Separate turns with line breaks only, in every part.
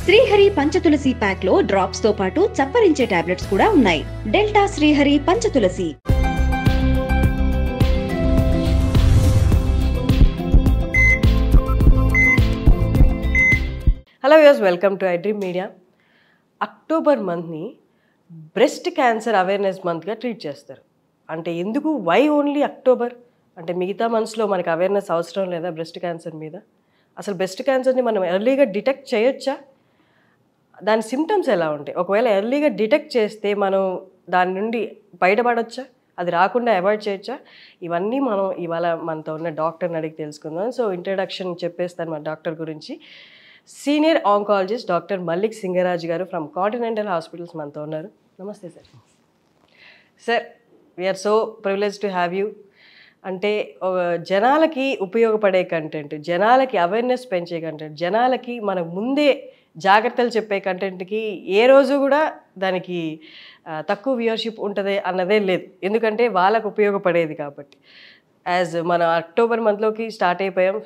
Srihari Panchatulasi pack లో drops తో పాటు చప్పరించే టాబ్లెట్స్ కూడా ఉన్నాయి delta Srihari Panchatulasi
hello views welcome to iDream Media October మంత్ని బ్రెస్ట్ క్యాన్సర్ అవేర్నెస్ మంత్గా ట్రీట్ చేస్తారు అంటే ఎందుకు వై ఓన్లీ అక్టోబర్ అంటే మిగతా మంత్స్లో మనకి అవేర్నెస్ అవసరం లేదా బ్రెస్ట్ క్యాన్సర్ మీద అసలు బ్రెస్ట్ క్యాన్సర్ని మనం ఎర్లీగా డిటెక్ట్ చేయొచ్చా దాని సిమ్టమ్స్ ఎలా ఉంటాయి ఒకవేళ ఎర్లీగా డిటెక్ట్ చేస్తే మనం దాని నుండి బయటపడొచ్చా అది రాకుండా అవాయిడ్ చేయొచ్చా ఇవన్నీ మనం ఇవాళ మనతో ఉన్న డాక్టర్ని అడిగి తెలుసుకుందాం సో ఇంట్రడక్షన్ చెప్పేస్తాను మన డాక్టర్ గురించి senior oncologist doctor Mallik Singaraj గారు ఫ్రమ్ కాంటినెంటల్ హాస్పిటల్స్ మనతో ఉన్నారు నమస్తే sir sir we are so privilege to have you అంటే ఒక జనాలకి ఉపయోగపడే కంటెంట్ జనాలకి అవేర్నెస్ పెంచే కంటెంట్ జనాలకి మనకు ముందే జాగ్రత్తలు చెప్పే కంటెంట్కి ఏ రోజు కూడా దానికి ఆ, తక్కువ వ్యూవర్షిప్ ఉంటుంది అన్నదే లేదు ఎందుకంటే వాళ్ళకు ఉపయోగపడేది కాబట్టి యాజ్ మన అక్టోబర్ మంత్లోకి స్టార్ట్ అయిపోయాం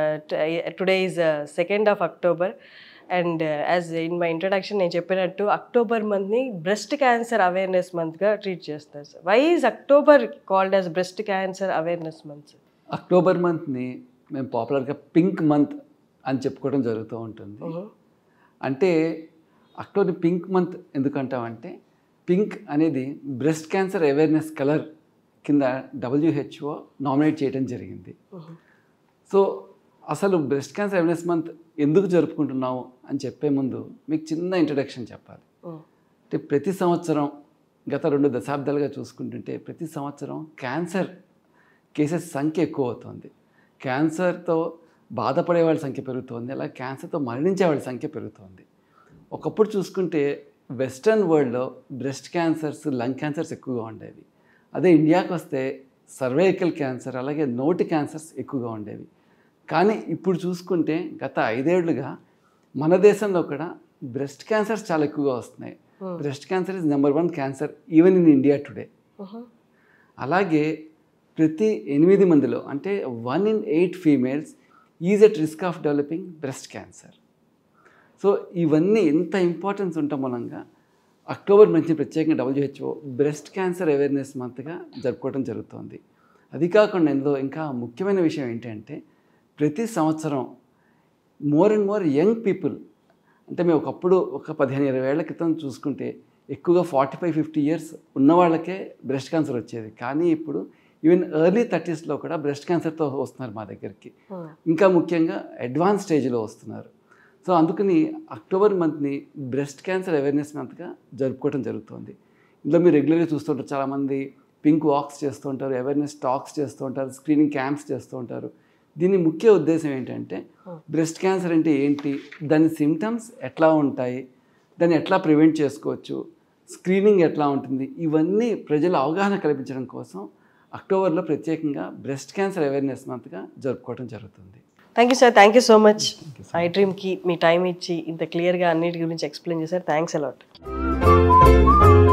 today is second of October and as in my introduction నేను చెప్పినట్టు అక్టోబర్ మంత్ని బ్రెస్ట్ క్యాన్సర్ అవేర్నెస్ మంత్గా ట్రీట్ చేస్తారు sir why is October called as breast cancer awareness month
October మంత్ని మేము పాపులర్గా పింక్ మంత్ అని చెప్పుకోవడం జరుగుతూ ఉంటుంది అంటే అక్టోబర్ పింక్ మంత్ ఎందుకంటామంటే పింక్ అనేది బ్రెస్ట్ క్యాన్సర్ అవేర్నెస్ కలర్ కింద డబ్ల్యూహెచ్ఓ నామినేట్ చేయడం జరిగింది సో అసలు బ్రెస్ట్ క్యాన్సర్ అవేర్నెస్ మంత్ ఎందుకు జరుపుకుంటున్నాము అని చెప్పే ముందు మీకు చిన్న ఇంట్రడక్షన్ చెప్పాలి అంటే ప్రతి సంవత్సరం గత రెండు దశాబ్దాలుగా చూసుకుంటుంటే ప్రతి సంవత్సరం క్యాన్సర్ కేసెస్ సంఖ్య ఎక్కువ అవుతుంది క్యాన్సర్తో బాధపడే వాళ్ళ సంఖ్య పెరుగుతోంది అలా క్యాన్సర్తో మరణించే వాళ్ళ సంఖ్య పెరుగుతోంది ఒకప్పుడు చూసుకుంటే వెస్ట్రన్ వరల్డ్లో బ్రెస్ట్ క్యాన్సర్స్ లంగ్ క్యాన్సర్స్ ఎక్కువగా ఉండేవి అదే ఇండియాకి వస్తే సర్వైకల్ క్యాన్సర్ అలాగే నోటి క్యాన్సర్స్ ఎక్కువగా ఉండేవి కానీ ఇప్పుడు చూసుకుంటే గత ఐదేళ్లుగా మన దేశంలో కూడా బ్రెస్ట్ క్యాన్సర్స్ చాలా ఎక్కువగా వస్తున్నాయి breast cancer is number one cancer even in India today అలాగే ప్రతి ఎనిమిది మందిలో అంటే one in eight females is at risk of developing breast cancer so ఇవన్నీ ఎంత ఇంపార్టెన్స్ ఉండటం మూలంగా అక్టోబర్ నుంచి ప్రత్యేకంగా డబ్ల్యూహెచ్ఓ బ్రెస్ట్ క్యాన్సర్ అవేర్నెస్ మంత్గా జరుపుకోవడం జరుగుతోంది అది కాకుండా ఇందులో ఇంకా ముఖ్యమైన విషయం ఏంటంటే ప్రతి సంవత్సరం more and more young people అంటే మేము ఒకప్పుడు ఒక పదిహేను ఇరవై ఏళ్ల క్రితం చూసుకుంటే ఎక్కువగా ఫార్టీ ఫైవ్ ఫిఫ్టీ ఇయర్స్ ఉన్న వాళ్ళకే బ్రెస్ట్ క్యాన్సర్ వచ్చేది కానీ ఇప్పుడు ఈవెన్ ఎర్లీ థర్టీస్లో కూడా బ్రెస్ట్ క్యాన్సర్తో వస్తున్నారు మా దగ్గరికి ఇంకా ముఖ్యంగా అడ్వాన్స్ స్టేజ్లో వస్తున్నారు సో అందుకని అక్టోబర్ మంత్ని బ్రెస్ట్ క్యాన్సర్ అవేర్నెస్ మంత్గా జరుపుకోవడం జరుగుతుంది ఇందులో మీరు రెగ్యులర్గా చూస్తుంటారు చాలామంది పింక్ వాక్స్ చేస్తూ ఉంటారు అవేర్నెస్ టాక్స్ చేస్తూ ఉంటారు స్క్రీనింగ్ క్యాంప్స్ చేస్తూ ఉంటారు దీని ముఖ్య ఉద్దేశం ఏంటంటే బ్రెస్ట్ క్యాన్సర్ అంటే ఏంటి దాని సిమ్టమ్స్ ఎట్లా ఉంటాయి దాన్ని ఎట్లా ప్రివెంట్ చేసుకోవచ్చు స్క్రీనింగ్ ఎట్లా ఉంటుంది ఇవన్నీ ప్రజల అవగాహన కల్పించడం కోసం అక్టోబర్లో ప్రత్యేకంగా బ్రెస్ట్ క్యాన్సర్ అవేర్నెస్ మంత్గా జరుపుకోవడం జరుగుతుంది
thank you sir thank you so much ఐ డ్రీమ్కి మీ టైం ఇచ్చి ఇంత క్లియర్గా అన్నిటి గురించి ఎక్స్ప్లెయిన్ చేశారు థ్యాంక్స్ అలాట్